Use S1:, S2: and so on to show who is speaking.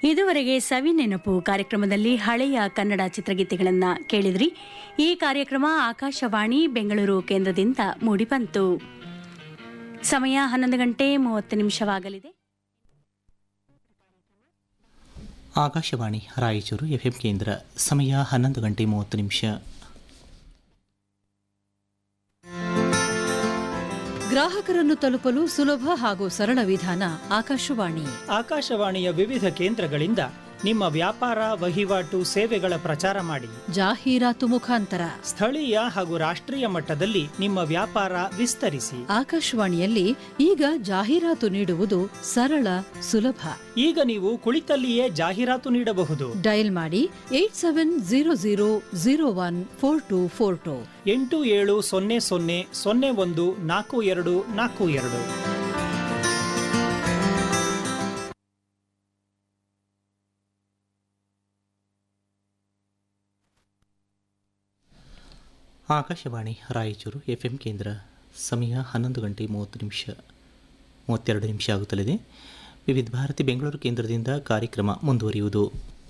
S1: ಇದುವರೆಗೆ ಸವಿ ನೆನಪು ಕಾರ್ಯಕ್ರಮದಲ್ಲಿ ಹಳೆಯ ಕನ್ನಡ ಚಿತ್ರಗೀತೆಗಳನ್ನು ಕೇಳಿದ್ರಿ ಈ ಕಾರ್ಯಕ್ರಮ ಆಕಾಶವಾಣಿ ಬೆಂಗಳೂರು ಕೇಂದ್ರದಿಂದ ಮೂಡಿಬಂತು ಸಮಯ ಹನ್ನೊಂದು ಗಂಟೆ ಮೂವತ್ತು ನಿಮಿಷವಾಗಲಿದೆ
S2: ಆಕಾಶವಾಣಿ ರಾಯಚೂರು ಎಫ್ಎಂ ಕೇಂದ್ರ ಸಮಯ ಹನ್ನೊಂದು ಗಂಟೆ ಮೂವತ್ತು ನಿಮಿಷ
S3: ಗ್ರಾಹಕರನ್ನು ತಲುಪಲು ಸುಲಭ ಹಾಗೂ ಸರಳ ವಿಧಾನ ಆಕಾಶವಾಣಿ
S4: ಆಕಾಶವಾಣಿಯ ವಿವಿಧ ಕೇಂದ್ರಗಳಿಂದ ನಿಮ್ಮ ವ್ಯಾಪಾರ ವಹಿವಾಟು ಸೇವೆಗಳ ಪ್ರಚಾರ ಮಾಡಿ
S3: ಜಾಹೀರಾತು ಮುಖಾಂತರ
S4: ಸ್ಥಳೀಯ ಹಾಗೂ ರಾಷ್ಟ್ರೀಯ ಮಟ್ಟದಲ್ಲಿ ನಿಮ್ಮ ವ್ಯಾಪಾರ ವಿಸ್ತರಿಸಿ
S3: ಆಕಾಶವಾಣಿಯಲ್ಲಿ ಈಗ ಜಾಹೀರಾತು ನೀಡುವುದು ಸರಳ ಸುಲಭ
S4: ಈಗ ನೀವು ಕುಳಿತಲ್ಲಿಯೇ ಜಾಹೀರಾತು ನೀಡಬಹುದು
S3: ಡಯಲ್ ಮಾಡಿ eight seven zero zero zero one four two four two
S4: ಎಂಟು ಏಳು ಸೊನ್ನೆ ಸೊನ್ನೆ ಸೊನ್ನೆ ಒಂದು ನಾಲ್ಕು ಎರಡು ನಾಲ್ಕು ಎರಡು
S2: ಆಕಾಶವಾಣಿ ರಾಯಚೂರು ಎಫ್ಎಂ ಕೇಂದ್ರ ಸಮಯ ಹನ್ನೊಂದು ಗಂಟೆ ಮೂವತ್ತು ನಿಮಿಷ ಮೂವತ್ತೆರಡು ನಿಮಿಷ ಆಗುತ್ತಲಿದೆ ವಿವಿಧ ಭಾರತಿ ಬೆಂಗಳೂರು ಕೇಂದ್ರದಿಂದ ಕಾರ್ಯಕ್ರಮ ಮುಂದುವರಿಯುವುದು